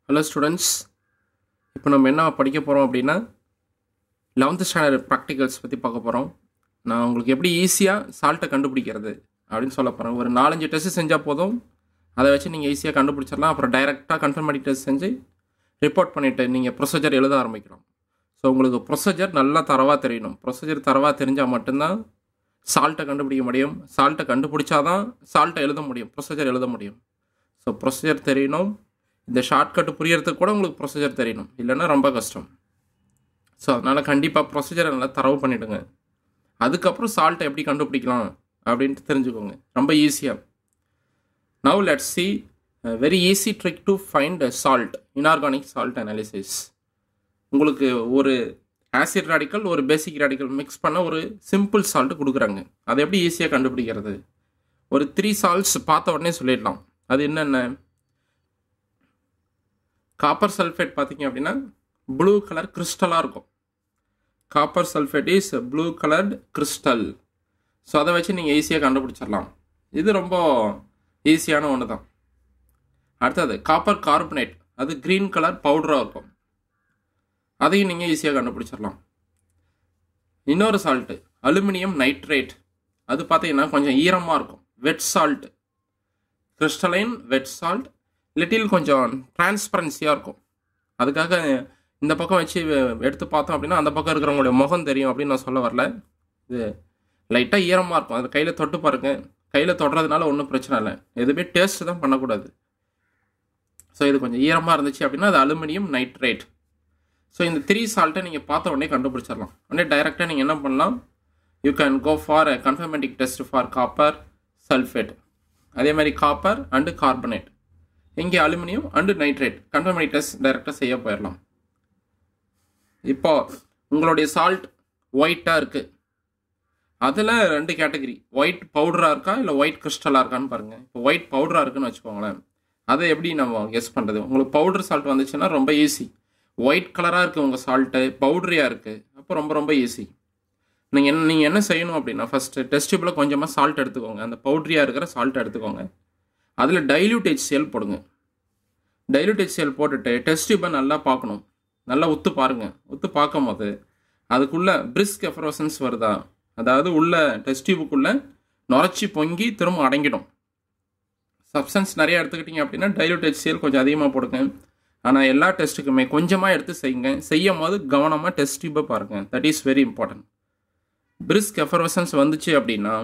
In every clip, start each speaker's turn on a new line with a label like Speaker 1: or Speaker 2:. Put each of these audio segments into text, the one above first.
Speaker 1: hello students இப்போ நம்ம என்ன படிக்க போகிறோம் அப்படின்னா லெவன்த்து ஸ்டாண்டர்ட் ப்ராக்டிகல்ஸ் பற்றி பார்க்க போகிறோம் நான் உங்களுக்கு எப்படி ஈஸியாக சால்ட்டை கண்டுபிடிக்கிறது அப்படின்னு சொல்ல போகிறேன் ஒரு நாலஞ்சு டெஸ்ட் செஞ்சால் போதும் அதை வச்சு நீங்கள் ஈஸியாக கண்டுபிடிச்சிடலாம் அப்புறம் டைரெக்டாக கன்ஃபர்மேட்டிவ் டெஸ்ட் செஞ்சு ரிப்போர்ட் பண்ணிவிட்டு நீங்கள் ப்ரொசீஜர் எழுத ஆரம்பிக்கிறோம் ஸோ உங்களுக்கு ப்ரொசீஜர் நல்லா தரவாக தெரியணும் ப்ரொசீஜர் தரவாக தெரிஞ்சால் மட்டும்தான் சால்ட்டை கண்டுபிடிக்க முடியும் சால்ட்டை கண்டுபிடிச்சாதான் சால்ட்டை எழுத முடியும் ப்ரொசீஜர் எழுத முடியும் ஸோ ப்ரொசீஜர் தெரியணும் இந்த ஷார்ட்கட் புரியறதுக்கு கூட உங்களுக்கு ப்ரொசீஜர் தெரியணும் இல்லைன்னா ரொம்ப கஷ்டம் ஸோ அதனால் கண்டிப்பாக ப்ரொசீஜரை நல்லா தரவு பண்ணிவிடுங்க அதுக்கப்புறம் சால்ட்டை எப்படி கண்டுபிடிக்கலாம் அப்படின்ட்டு தெரிஞ்சுக்கோங்க ரொம்ப ஈஸியாக now let see very easy trick to find salt inorganic salt analysis உங்களுக்கு ஒரு ஆசிட் ராடிக்கல் ஒரு பேசிக் ராடிக்கல் மிக்ஸ் பண்ண ஒரு சிம்பிள் சால்ட் கொடுக்குறாங்க அதை எப்படி ஈஸியாக கண்டுபிடிக்கிறது ஒரு த்ரீ சால்ட்ஸ் பார்த்த உடனே சொல்லிடலாம் அது என்னென்ன காப்பர் சல்ஃபேட் பார்த்தீங்க அப்படின்னா ப்ளூ கலர் கிறிஸ்டலாக இருக்கும் copper sulphate is blue coloured crystal so அதை வச்சு நீங்கள் ஈஸியாக கண்டுபிடிச்சிடலாம் இது ரொம்ப ஈஸியான ஒன்று தான் அடுத்தது காப்பர் கார்பனேட் அது க்ரீன் கலர் பவுடராக இருக்கும் அதையும் நீங்கள் ஈஸியாக கண்டுபிடிச்சிடலாம் இன்னொரு சால்ட்டு அலுமினியம் நைட்ரேட் அது பார்த்தீங்கன்னா கொஞ்சம் ஈரமாக இருக்கும் wet salt crystalline wet salt little கொஞ்சம் டிரான்ஸ்பரன்சியாக இருக்கும் அதுக்காக இந்த பக்கம் வச்சு எடுத்து பார்த்தோம் அப்படின்னா அந்த பக்கம் இருக்கிறவங்களுடைய முகம் தெரியும் அப்படின்னு நான் சொல்ல வரல இது லைட்டாக ஈரமாக இருக்கும் அது கையில் தொட்டு பாருங்க கையில் தொடுறதுனால ஒன்றும் பிரச்சனை இல்லை எதுவுமே டேஸ்ட் தான் பண்ணக்கூடாது ஸோ இது கொஞ்சம் ஈரமாக இருந்துச்சு அப்படின்னா அது அலுமினியம் நைட்ரேட் ஸோ இந்த த்ரீ சால்ட்டை நீங்கள் பார்த்த உடனே கண்டுபிடிச்சிடலாம் உடனே டைரெக்டாக நீங்கள் என்ன பண்ணலாம் you can go for confirmatory test for copper sulphate அதே மாதிரி காப்பர் அண்டு கார்பனேட் இங்கே aluminium and nitrate confirmatory test டைரெக்டாக செய்ய போயிடலாம் இப்போ உங்களுடைய சால்ட் ஒயிட்டாக இருக்குது அதில் ரெண்டு கேட்டகரி ஒயிட் பவுடராக இருக்கா இல்லை ஒயிட் கிறிஸ்டலாக இருக்கான்னு பாருங்கள் இப்போ ஒயிட் பவுடராக இருக்குன்னு வச்சுக்கோங்களேன் அதை எப்படி நம்ம கெஸ் பண்ணுறது உங்களுக்கு பவுடர் சால்ட் வந்துச்சுன்னா ரொம்ப ஈஸி ஒயிட் கலராக இருக்குது உங்கள் சால்ட்டு பவுடரியாக இருக்குது அப்போ ரொம்ப ரொம்ப ஈஸி நீங்கள் என்ன நீங்கள் என்ன செய்யணும் அப்படின்னா ஃபஸ்ட்டு டெஸ்ட் டியூப்பில் கொஞ்சமாக சால்ட் எடுத்துக்கோங்க அந்த பவுட்ரியாக இருக்கிற சால்ட் எடுத்துக்கோங்க அதில் டைல்யூட் HCl போடுங்க டைல்யூட் HCl போட்டுட்டு டெஸ்ட் டியூப்பை நல்லா பார்க்கணும் நல்லா உத்து பாருங்கள் உத்து பார்க்கும் போது அதுக்குள்ளே பிரிஸ்க் எஃபரோசன்ஸ் வருதா அதாவது உள்ள டெஸ்ட் டியூபுக்குள்ளே நுரைச்சி பொங்கி திரும்ப அடங்கிடும் சப்ஸ்டன்ஸ் நிறையா எடுத்துக்கிட்டிங்க அப்படின்னா டைல்யூட் HCl கொஞ்சம் அதிகமாக போடுங்க ஆனால் எல்லா டெஸ்ட்டுக்குமே கொஞ்சமாக எடுத்து செய்யுங்க செய்யும் போது கவனமாக டெஸ்ட் டியூப்பை பாருங்கள் that is very important brisk effervescence வந்துச்சு அப்படின்னா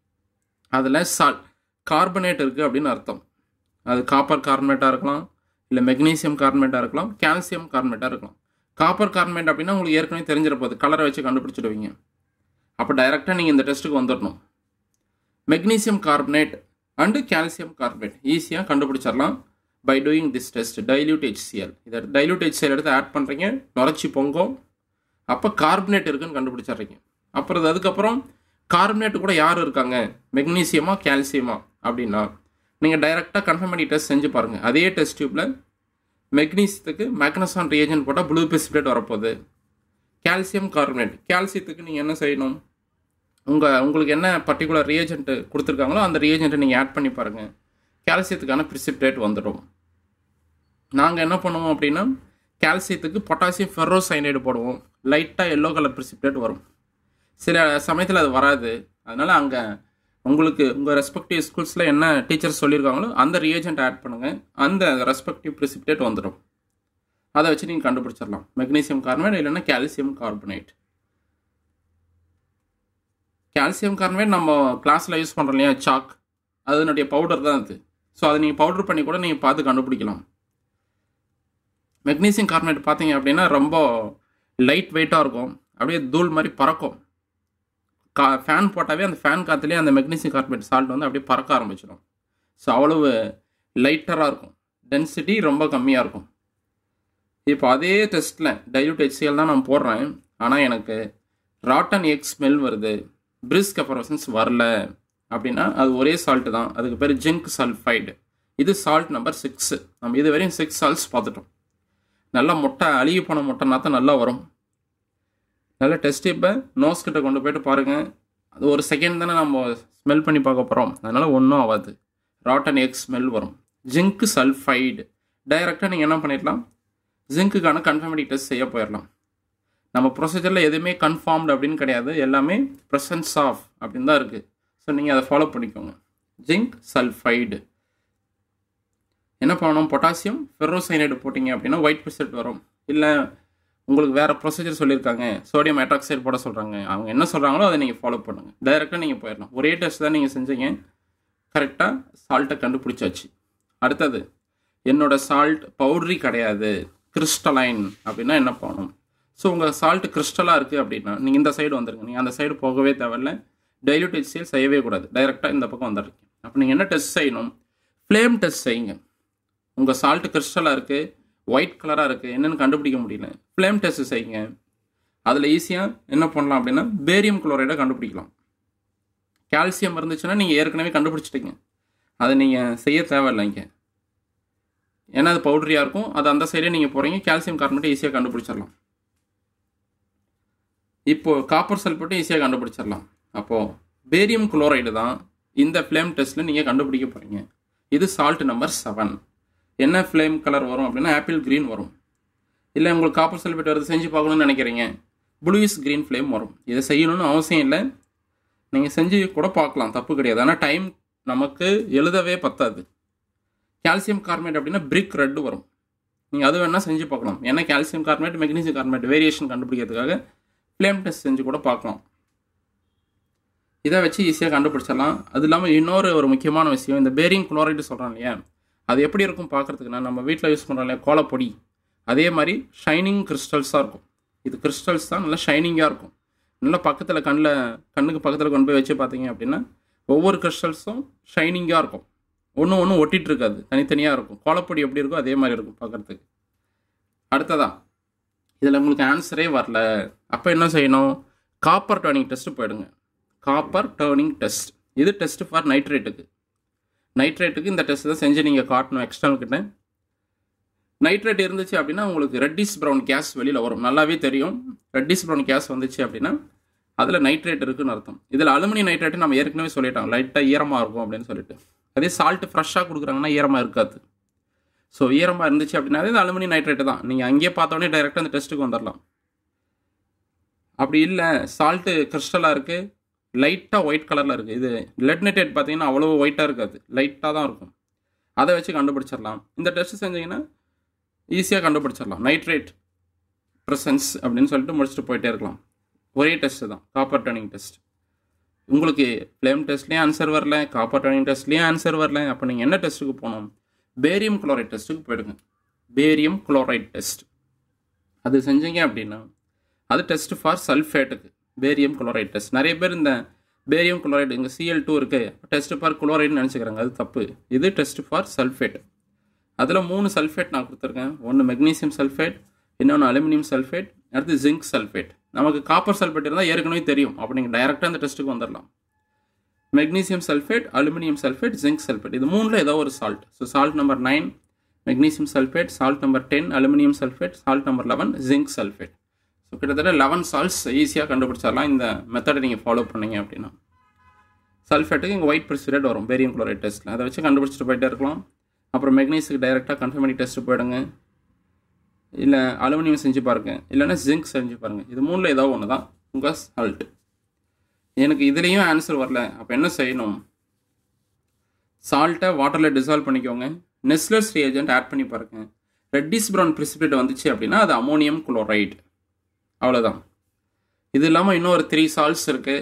Speaker 1: அதில் சால் கார்பனேட் இருக்குது அப்படின்னு அர்த்தம் அது காப்பர் கார்பனேட்டாக இருக்கலாம் இல்லை மெக்னீசியம் கார்பனேட்டாக இருக்கலாம் கால்சியம் கார்பனேட்டாக இருக்கலாம் காப்பர் கார்பனேட் அப்படின்னா உங்களுக்கு ஏற்கனவே தெரிஞ்சிட போகுது கலரை வச்சு கண்டுபிடிச்சிடுவீங்க அப்போ டைரெக்டாக நீங்கள் இந்த டெஸ்ட்டுக்கு வந்துடணும் magnesium carbonate and calcium carbonate ஈஸியாக கண்டுபிடிச்சிடலாம் by doing this test dilute HCl இதை டைல்யூட் HCl எடுத்து ஆட் பண்ணுறீங்க நுரைச்சி பொங்கும் அப்போ கார்பனேட் இருக்குன்னு கண்டுபிடிச்சிட்றீங்க அப்புறம் அதுக்கப்புறம் கார்பனேட் கூட யார் இருக்காங்க மெக்னீசியமா கால்சியமா அப்படின்னா நீங்கள் டைரெக்டாக கன்ஃபர்மேட்டி டெஸ்ட் செஞ்சு பாருங்கள் அதே டெஸ்ட் டியூப்பில் மெக்னீசியத்துக்கு மேக்னசான் ரியேஜன் போட்டால் ப்ளூ பிசிபிளேட் வரப்போகுது கால்சியம் கார்பனேட் கால்சியத்துக்கு நீங்கள் என்ன செய்யணும் உங்கள் உங்களுக்கு என்ன பர்டிகுலர் ரியேஜென்ட் கொடுத்துருக்காங்களோ அந்த ரியேஜென்ட்டை நீங்கள் ஆட் பண்ணி பாருங்கள் கால்சியத்துக்கான பிரிசிப்டேட் வந்துடும் நாங்கள் என்ன பண்ணுவோம் அப்படின்னா கால்சியத்துக்கு பொட்டாசியம் ஃபெரோசைனைடு போடுவோம் லைட்டாக எல்லோ கலர் பிரிசிப்டேட் வரும் சில சமயத்தில் அது வராது அதனால் அங்கே உங்களுக்கு உங்கள் ரெஸ்பெக்டிவ் ஸ்கூல்ஸில் என்ன டீச்சர்ஸ் சொல்லியிருக்காங்களோ அந்த ரியேஜென்ட் ஆட் பண்ணுங்கள் அந்த ரெஸ்பெக்டிவ் பிரிசிப்டேட் வந்துடும் அதை வச்சு நீங்கள் கண்டுபிடிச்சிடலாம் மெக்னீசியம் கார்பனேட் இல்லைன்னா கால்சியம் கார்பனேட் கால்சியம் கார்பனேட் நம்ம கிளாஸில் யூஸ் பண்ணுறோம் இல்லையா சாக் அதனுடைய பவுடர் தான் அது ஸோ அதை நீங்கள் பவுடர் பண்ணி கூட நீங்கள் பார்த்து கண்டுபிடிக்கலாம் மெக்னீசியம் கார்பனேட் பார்த்தீங்க அப்படின்னா ரொம்ப லைட் வெயிட்டாக இருக்கும் அப்படியே தூள் மாதிரி பறக்கும் கா ஃபேன் போட்டாவே அந்த ஃபேன் காற்றுலேயே அந்த மெக்னீசியம் கார்பனேட் சால்ட் வந்து அப்படியே பறக்க ஆரம்பிச்சிடும் ஸோ அவ்வளவு லைட்டராக இருக்கும் டென்சிட்டி ரொம்ப கம்மியாக இருக்கும் இப்போ அதே டெஸ்ட்டில் டைல்யூட் HCl தான் நான் போடுறேன் ஆனால் எனக்கு ராட்டன் எக் ஸ்மெல் வருது பிரிஸ்க் எஃபரோசன்ஸ் வரல அப்படின்னா அது ஒரே சால்ட்டு தான் அதுக்கு பேர் ஜிங்க் சல்ஃபைடு இது சால்ட் நம்பர் சிக்ஸு நம்ம இது வரையும் சிக்ஸ் சால்ட்ஸ் பார்த்துட்டோம் நல்லா முட்டை அழுகி போன முட்டைனா தான் நல்லா வரும் நல்ல டெஸ்ட் இப்போ நோஸ் கிட்ட கொண்டு போயிட்டு பாருங்கள் அது ஒரு செகண்ட் தானே நம்ம ஸ்மெல் பண்ணி பார்க்க போகிறோம் அதனால் ஒன்றும் ஆகாது ராட்டன் எக் ஸ்மெல் வரும் ஜிங்க் சல்ஃபைடு டைரெக்டாக நீங்கள் என்ன பண்ணிடலாம் ஜிங்க்குக்கான கன்ஃபர்மேட்டிக் டெஸ்ட் செய்ய போயிடலாம் நம்ம ப்ரொசீஜரில் எதுவுமே கன்ஃபார்ம்டு அப்படின்னு கிடையாது எல்லாமே ப்ரெசன்ஸ் ஆஃப் அப்படின்னு தான் இருக்குது ஸோ நீங்கள் அதை ஃபாலோ பண்ணிக்கோங்க ஜிங்க் சல்ஃபைடு என்ன பண்ணணும் பொட்டாசியம் ஃபெரோசைனைடு போட்டிங்க அப்படின்னா ஒயிட் ரிசல்ட் வரும் இல்லை உங்களுக்கு வேறு ப்ரொசீஜர் சொல்லியிருக்காங்க சோடியம் ஹைட்ராக்சைடு போட சொல்கிறாங்க அவங்க என்ன சொல்கிறாங்களோ அதை நீங்கள் ஃபாலோ பண்ணுங்கள் டைரெக்டாக நீங்கள் போயிடலாம் ஒரே டெஸ்ட் தான் நீங்கள் செஞ்சீங்க கரெக்டாக சால்ட்டை கண்டுபிடிச்சாச்சு அடுத்தது என்னோட சால்ட் பவுட்ரி கிடையாது கிறிஸ்டலைன் அப்படின்னா என்ன பண்ணணும் ஸோ உங்கள் சால்ட் கிறிஸ்டலாக இருக்குது அப்படின்னா நீங்கள் இந்த சைடு வந்துருங்க நீங்கள் அந்த சைடு போகவே தேவையில்ல டைல்யூட் HCl செய்யவே கூடாது டைரெக்டாக இந்த பக்கம் வந்துடுறீங்க அப்போ நீங்கள் என்ன டெஸ்ட் செய்யணும் ஃப்ளேம் டெஸ்ட் செய்யுங்க உங்கள் சால்ட் கிறிஸ்டலாக இருக்குது ஒயிட் கலராக இருக்குது என்னென்னு கண்டுபிடிக்க முடியல ஃப்ளேம் டெஸ்ட் செய்யுங்க அதில் ஈஸியாக என்ன பண்ணலாம் அப்படின்னா பேரியம் குளோரைடை கண்டுபிடிக்கலாம் கால்சியம் இருந்துச்சுன்னா நீங்கள் ஏற்கனவே கண்டுபிடிச்சிட்டீங்க அதை நீங்கள் செய்ய தேவையில்லைங்க ஏன்னா அது பவுடரியாக இருக்கும் அது அந்த சைடே நீங்கள் போகிறீங்க கால்சியம் கார்பனேட் ஈஸியாக கண்டுபிடிச்சிடலாம் இப்போது காப்பர் சல்ஃபேட்டும் ஈஸியாக கண்டுபிடிச்சிடலாம் அப்போது பேரியம் குளோரைடு தான் இந்த ஃப்ளேம் டெஸ்ட்டில் நீங்கள் கண்டுபிடிக்க போகிறீங்க இது சால்ட் நம்பர் செவன் என்ன ஃப்ளேம் கலர் வரும் அப்படின்னா ஆப்பிள் க்ரீன் வரும் இல்லை உங்களுக்கு காப்பர் சல்ஃபேட் வருது செஞ்சு பார்க்கணும்னு நினைக்கிறீங்க ப்ளூயிஸ் க்ரீன் ஃப்ளேம் வரும் இதை செய்யணும்னு அவசியம் இல்லை நீங்கள் செஞ்சு கூட பார்க்கலாம் தப்பு கிடையாது ஆனால் டைம் நமக்கு எழுதவே பத்தாது கால்சியம் கார்பனேட் அப்படின்னா பிரிக் ரெட்டு வரும் நீங்கள் அது வேணால் செஞ்சு பார்க்கலாம் ஏன்னா calcium carbonate magnesium carbonate variation கண்டுபிடிக்கிறதுக்காக ஃப்ளேம் டெஸ்ட் செஞ்சு கூட பார்க்கலாம் இதை வச்சு ஈஸியாக கண்டுபிடிச்சிடலாம் அது இல்லாமல் இன்னொரு ஒரு முக்கியமான விஷயம் இந்த பேரிங் குளோரைடு சொல்கிறோம் இல்லையா அது எப்படி இருக்கும் பார்க்குறதுக்குன்னா நம்ம வீட்டில் யூஸ் பண்ணுறோம் இல்லையா கோலப்பொடி அதே மாதிரி ஷைனிங் கிறிஸ்டல்ஸாக இருக்கும் இது கிறிஸ்டல்ஸ் தான் நல்லா ஷைனிங்காக இருக்கும் நல்லா பக்கத்தில் கண்ணில் கண்ணுக்கு பக்கத்தில் கொண்டு போய் வச்சு பார்த்தீங்க அப்படின்னா ஒவ்வொரு கிறிஸ்டல்ஸும் ஷைனிங்காக இருக்கும் ஒன்று ஒன்று ஒட்டிகிட்டு இருக்காது தனித்தனியாக இருக்கும் கோலப்பொடி எப்படி இருக்கோ அதே மாதிரி இருக்கும் பார்க்குறதுக்கு அடுத்ததா இதில் உங்களுக்கு ஆன்சரே வரல அப்போ என்ன செய்யணும் காப்பர் டர்னிங் டெஸ்ட்டு போயிடுங்க காப்பர் டர்னிங் டெஸ்ட் இது டெஸ்ட் ஃபார் நைட்ரேட்டுக்கு நைட்ரேட்டுக்கு இந்த டெஸ்ட் தான் செஞ்சு நீங்கள் காட்டணும் எக்ஸ்டர்னல் கிட்ட நைட்ரேட் இருந்துச்சு அப்படின்னா உங்களுக்கு ரெட்டிஸ் ப்ரௌன் கேஸ் வெளியில் வரும் நல்லாவே தெரியும் ரெட்டிஸ் ப்ரௌன் கேஸ் வந்துச்சு அப்படின்னா அதில் நைட்ரேட் இருக்குன்னு அர்த்தம் இதில் அலுமினியம் நைட்ரேட்டு நம்ம ஏற்கனவே சொல்லிட்டோம் லைட்டாக ஈரமாக இருக்கும் அப்படின்னு சொல்லிட்டு அதே சால்ட் ஃப்ரெஷ்ஷாக கொடுக்குறாங்கன்னா ஈரமாக இருக்காது ஸோ ஈரமாக இருந்துச்சு அப்படின்னாவே இது அலுமினியம் நைட்ரேட்டு தான் நீங்கள் அங்கேயே பார்த்தோன்னே டைரெக்டாக அந்த டெஸ்ட்டுக்கு வந்துடலாம் அப்படி இல்லை சால்ட்டு கிறிஸ்டலாக இருக்குது லைட்டாக ஒயிட் கலரில் இருக்குது இது லெட் நைட்ரேட் பார்த்தீங்கன்னா அவ்வளோ ஒயிட்டாக இருக்காது லைட்டாக தான் இருக்கும் அதை வச்சு கண்டுபிடிச்சிடலாம் இந்த டெஸ்ட் செஞ்சீங்கன்னா ஈஸியாக கண்டுபிடிச்சிடலாம் நைட்ரேட் ப்ரெசன்ஸ் அப்படின்னு சொல்லிட்டு முடிச்சுட்டு போயிட்டே இருக்கலாம் ஒரே டெஸ்ட்டு தான் காப்பர் டர்னிங் டெஸ்ட் உங்களுக்கு ஃப்ளேம் டெஸ்ட்லேயும் ஆன்சர் வரல காப்பர் டர்னிங் டெஸ்ட்லேயும் ஆன்சர் வரல அப்போ நீங்கள் என்ன டெஸ்ட்டுக்கு போகணும் பேரியம் குளோரைட் டெஸ்ட்டுக்கு போயிடுங்க பேரியம் குளோரைட் டெஸ்ட் அது செஞ்சீங்க அப்படின்னா அது டெஸ்ட் ஃபார் சல்ஃபேட்டுக்கு பேரியம் குளோரைட் டெஸ்ட் நிறைய பேர் இந்த பேரியம் குளோரைடு இங்கே சிஎல் டூ இருக்குது டெஸ்ட் ஃபார் குளோரைடுன்னு நினச்சிக்கிறாங்க அது தப்பு இது டெஸ்ட் ஃபார் சல்ஃபேட் அதில் மூணு சல்ஃபேட் நான் கொடுத்துருக்கேன் ஒன்று மெக்னீசியம் சல்ஃபேட் இன்னொன்று அலுமினியம் சல்ஃபேட் அடுத்து ஜிங்க் சல்ஃபேட் நமக்கு காப்பர் சல்ஃபேட் இருந்தால் ஏற்கனவே தெரியும் அப்போ நீங்கள் டைரெக்டாக அந்த டெஸ்ட்டுக்கு வந்துடலாம் magnesium sulphate aluminium sulphate zinc sulphate இது மூணில் ஏதோ ஒரு salt so salt number nine magnesium sulphate salt number ten aluminium sulphate salt number eleven zinc sulphate so கிட்டத்தட்ட லெவன் சால்ட்ஸ் ஈஸியாக கண்டுபிடிச்சிடலாம் இந்த மெத்தடை நீங்கள் ஃபாலோ பண்ணீங்க அப்படின்னா சல்ஃபேட்டுக்கு இங்கே ஒயிட் ப்ரிசிடேட் வரும் பேரியம் குளோரைட் டெஸ்ட்டில் அதை வச்சு கண்டுபிடிச்சிட்டு போயிட்டே இருக்கலாம் அப்புறம் மெக்னீஸுக்கு டைரெக்டாக கன்ஃபர்மேட்டி டெஸ்ட்டு போயிடுங்க இல்லை அலுமினியம் செஞ்சு பாருங்க இல்லைன்னா ஜிங்க் செஞ்சு பாருங்கள் இது மூணில் ஏதோ ஒன்று தான் உங்கள் சால்ட் எனக்கு இதுலேயும் ஆன்சர் வரல அப்போ என்ன செய்யணும் சால்ட்டை வாட்டரில் டிசால்வ் பண்ணிக்கோங்க நெஸ்லர்ஸ் ரியேஜென்ட் ஆட் பண்ணி பாருங்க ரெட்டிஸ் ப்ரௌன் பிரிசிபிரேட் வந்துச்சு அப்படின்னா அது அமோனியம் குளோரைட் அவ்வளோதான் இது இல்லாமல் இன்னும் ஒரு த்ரீ சால்ட்ஸ் இருக்குது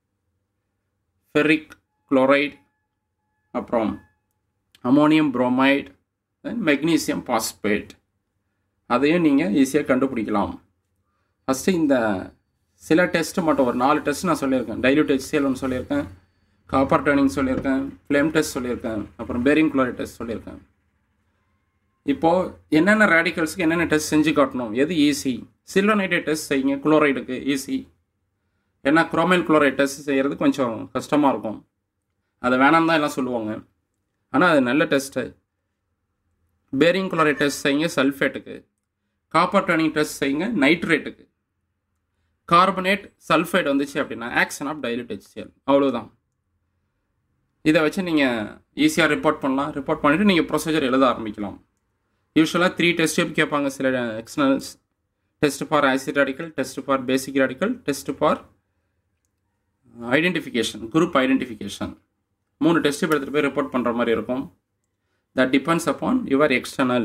Speaker 1: ஃபெரிக் குளோரைட் அப்புறம் ammonium bromide then magnesium phosphate அதையும் நீங்கள் ஈஸியாக கண்டுபிடிக்கலாம் ஃபஸ்ட்டு இந்த சில டெஸ்ட் மட்டும் ஒரு நாலு டெஸ்ட் நான் சொல்லியிருக்கேன் டைல்யூட் ஹெச்சிஎல் ஒன்று சொல்லியிருக்கேன் காப்பர் டர்னிங் சொல்லியிருக்கேன் ஃப்ளேம் டெஸ்ட் சொல்லியிருக்கேன் அப்புறம் பேரிங் குளோரைட் டெஸ்ட் சொல்லியிருக்கேன் இப்போது என்னென்ன ரேடிக்கல்ஸ்க்கு என்னென்ன டெஸ்ட் செஞ்சு காட்டணும் எது ஈஸி சில்வர் நைட்ரேட் டெஸ்ட் செய்யுங்க குளோரைடுக்கு ஈஸி ஏன்னா குரோமைல் குளோரைட் டெஸ்ட் செய்கிறது கொஞ்சம் கஷ்டமாக இருக்கும் அதை வேணாம் தான் எல்லாம் சொல்லுவாங்க ஆனால் அது நல்ல டெஸ்ட்டு பேரிங் குளோரைட் டெஸ்ட் செய்யுங்க சல்ஃபேட்டுக்கு காப்பர் டர்னிங் டெஸ்ட் செய்யுங்க நைட்ரேட்டுக்கு கார்பனேட் சல்ஃபைடு வந்துச்சு அப்படின்னா ஆக்ஷன் ஆஃப் டைல்யூட் ஹெச்சிஎல் அவ்வளோதான் இதை வச்சு நீங்கள் ஈஸியாக ரிப்போர்ட் பண்ணலாம் ரிப்போர்ட் பண்ணிவிட்டு நீங்கள் ப்ரொசீஜர் எழுத ஆரம்பிக்கலாம் யூஸ்வலாக த்ரீ டெஸ்ட் டியூப் கேட்பாங்க சில externals test for acid radical test for basic radical test for identification group identification மூணு டெஸ்ட் எடுத்துகிட்டு போய் ரிப்போர்ட் பண்ணுற மாதிரி இருக்கும் that depends upon your external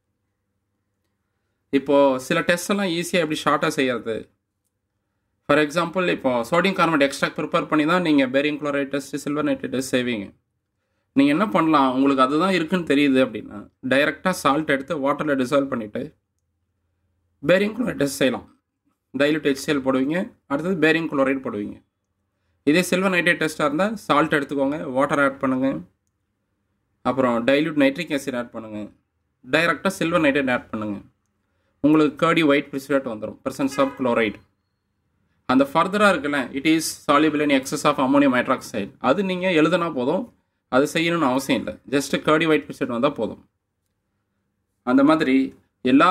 Speaker 1: இப்போது சில டெஸ்ட் எல்லாம் ஈஸியாக எப்படி ஷார்ட்டாக செய்யறது ஃபார் எக்ஸாம்பிள் இப்போ சோடியம் கார்பனேட் எக்ஸ்ட்ராக்ட் ப்ரிப்பேர் பண்ணி தான் நீங்கள் barium chloride test silver nitrate test செய்வீங்க நீங்கள் என்ன பண்ணலாம் உங்களுக்கு அதுதான் இருக்குன்னு தெரியுது அப்படின்னா டைரெக்டாக சால்ட் எடுத்து வாட்டரில் டிசால்வ் பண்ணிவிட்டு பேரியம் குளோரைட் டெஸ்ட் செய்யலாம் டைலூட் ஹெச்சிஎல் போடுவீங்க அடுத்தது பேரியம் குளோரைட் போடுவீங்க இதே சில்வர் நைட்ரேட் டெஸ்ட்டாக இருந்தால் சால்ட் எடுத்துக்கோங்க வாட்டர் ஆட் பண்ணுங்கள் அப்புறம் டைல்யூட் நைட்ரிக் ஆசிட் ஆட் பண்ணுங்கள் டைரெக்டாக சில்வர் நைட்ரேட் ஆட் பண்ணுங்கள் உங்களுக்கு கேர்டி ஒயிட் பிரிசிவேட் வந்துடும் பர்சன்ஸ் ஆஃப் குளோரைட் அந்த ஃபர்தராக இருக்குல்ல it is soluble in excess of ammonium hydroxide அது நீங்கள் எழுதுனா போதும் அது செய்யணும்னு அவசியம் இல்லை ஜஸ்ட் கேர்டி ஒயிட் பிரிசிவேட் வந்தால் போதும் அந்த மாதிரி எல்லா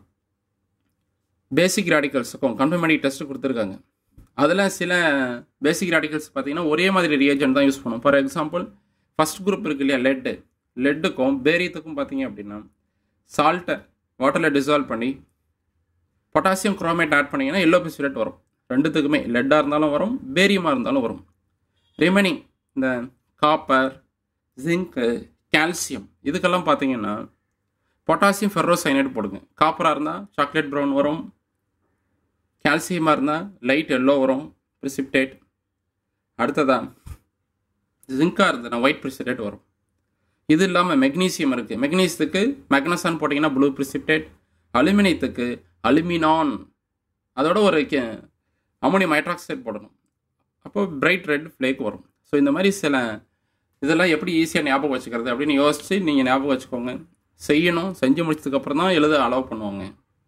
Speaker 1: பேசிக் ரேடிக்கல்ஸுக்கும் கன்ஃபர்மேட்டிக் டெஸ்ட் கொடுத்துருக்காங்க அதில் சில பேசிக் ரேடிக்கல்ஸ் பார்த்தீங்கன்னா ஒரே மாதிரி ரியேஜென்ட் தான் யூஸ் பண்ணும் ஃபார் எக்ஸாம்பிள் ஃபஸ்ட் குரூப் இருக்கு இல்லையா லெட்டு லெட்டுக்கும் பேரியத்துக்கும் பார்த்தீங்க அப்படின்னா சால்ட்டை வாட்டரில் டிசால்வ் பண்ணி பொட்டாசியம் குரோமேட் ஆட் பண்ணிங்கன்னா எல்லோ பிஸ்பிரேட் வரும் ரெண்டுத்துக்குமே லெட்டாக இருந்தாலும் வரும் பேரியமாக இருந்தாலும் வரும் ரிமைனிங் இந்த காப்பர் ஜிங்க்கு கால்சியம் இதுக்கெல்லாம் பார்த்தீங்கன்னா பொட்டாசியம் ஃபெர்ரோசைனைடு போடுங்க காப்பராக இருந்தால் சாக்லேட் ப்ரௌன் வரும் கால்சியமாக இருந்தால் லைட் எல்லோ வரும் ப்ரிசிப்டேட் அடுத்ததாக ஜிங்காக இருந்ததுன்னா ஒயிட் ப்ரிசிப்டேட் வரும் இது இல்லாமல் மெக்னீசியம் இருக்குது மெக்னீசியத்துக்கு மெக்னசான் போட்டிங்கன்னா ப்ளூ ப்ரிசிப்டேட் அலுமினியத்துக்கு அலுமினான் அதோட ஒரு அமோனியம் ஹைட்ராக்சைடு போடணும் அப்போ பிரைட் ரெட் ஃப்ளேக் வரும் ஸோ இந்த மாதிரி சில இதெல்லாம் எப்படி ஈஸியாக ஞாபகம் வச்சுக்கிறது அப்படின்னு யோசித்து நீங்கள் ஞாபகம் வச்சுக்கோங்க செய்யணும் செஞ்சு முடிச்சதுக்கப்புறம் தான் எழுத அலோவ் பண்ணுவாங்க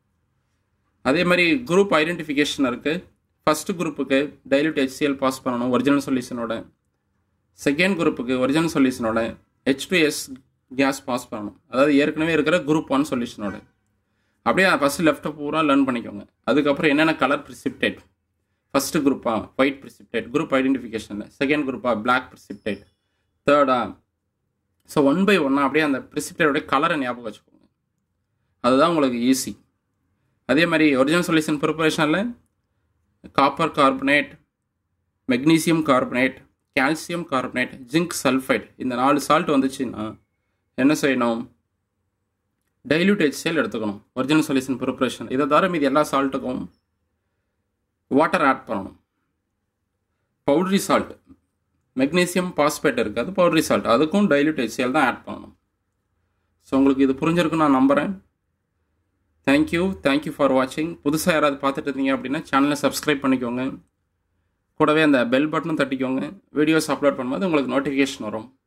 Speaker 1: அதே மாதிரி குரூப் ஐடென்டிஃபிகேஷன் இருக்குது ஃபஸ்ட்டு குரூப்புக்கு டைல்யூட் ஹெச்சிஎல் பாஸ் பண்ணணும் ஒரிஜினல் சொல்யூஷனோட செகண்ட் குரூப்புக்கு ஒரிஜினல் சொல்யூஷனோட H two S gas pass பண்ணணும் அதாவது ஏற்கனவே இருக்கிற குரூப் ஒன் சொல்யூஷனோட அப்படியே ஃபஸ்ட்டு லெஃப்ட்டை பூரா லேர்ன் பண்ணிக்கோங்க அதுக்கப்புறம் என்னென்ன கலர் ப்ரிசிப்டேட் ஃபஸ்ட்டு குரூப்பா ஒயிட் ப்ரிசிப்டேட் குரூப் ஐடென்டிஃபிகேஷனில் செகண்ட் குரூப்பா பிளாக் ப்ரிசிப்டேட் தேர்டா ஸோ ஒன் பை ஒன்னாக அப்படியே அந்த ப்ரிசிப்டேட்டோடைய கலரை ஞாபகம் வச்சுக்கோங்க அதுதான் உங்களுக்கு ஈஸி அதே மாதிரி ஒரிஜினல் சொல்யூஷன் ப்ரிப்பரேஷனில் copper carbonate magnesium carbonate calcium carbonate zinc sulphide இந்த நாலு சால்ட் வந்துச்சுன்னா என்ன செய்யணும் டைல்யூட் ஹெச்சிஎல் எடுத்துக்கணும் ஒரிஜினல் சொல்யூஷன் ப்ரிப்பரேஷன் இதை தவிர மீது எல்லா சால்ட்டுக்கும் வாட்டர் ஆட் பண்ணணும் பவுட்ரி சால்ட் மெக்னீசியம் பாஸ்பேட் இருக்குது அது பவுட்ரி சால்ட் அதுக்கும் டைல்யூட் ஹெச்சிஎல் தான் ஆட் பண்ணணும் ஸோ உங்களுக்கு இது புரிஞ்சிருக்குன்னு நான் நம்புகிறேன் தேங்க்யூ தேங்க்யூ ஃபார் வாட்சிங் புதுசாக யாராவது பார்த்துட்டு இருந்தீங்க அப்படின்னா சேனலை சப்ஸ்கிரைப் பண்ணிக்கோங்க கூடவே அந்த பெல் பட்டனும் தட்டிக்கோங்க வீடியோஸ் அப்லோட் பண்ணும்போது உங்களுக்கு நோட்டிஃபிகேஷன் வரும்